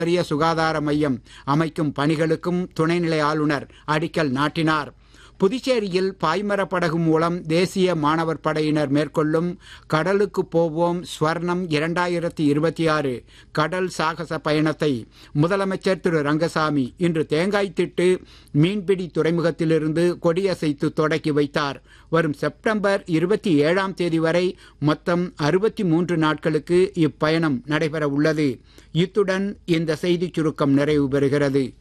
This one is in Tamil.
பெரிய சுகாதார மையம் அமைக்கும் பணிகளுக்கும் துணைநிலை ஆளுநர் அடிக்கல் நாட்டினார் புதுச்சேரியில் பாய்மர படகு மூலம் தேசிய மாணவர் படையினர் மேற்கொள்ளும் கடலுக்கு போவோம் ஸ்வர்ணம் இரண்டாயிரத்தி இருபத்தி ஆறு கடல் சாகச பயணத்தை முதலமைச்சர் திரு ரங்கசாமி இன்று தேங்காய்த்திட்டு மீன்பிடி துறைமுகத்திலிருந்து கொடியசைத்து தொடக்கி வைத்தார் வரும் செப்டம்பர் இருபத்தி ஏழாம் தேதி வரை மொத்தம் அறுபத்தி மூன்று நாட்களுக்கு இப்பயணம் நடைபெற உள்ளது இத்துடன் இந்த செய்திச் சுருக்கம் நிறைவு பெறுகிறது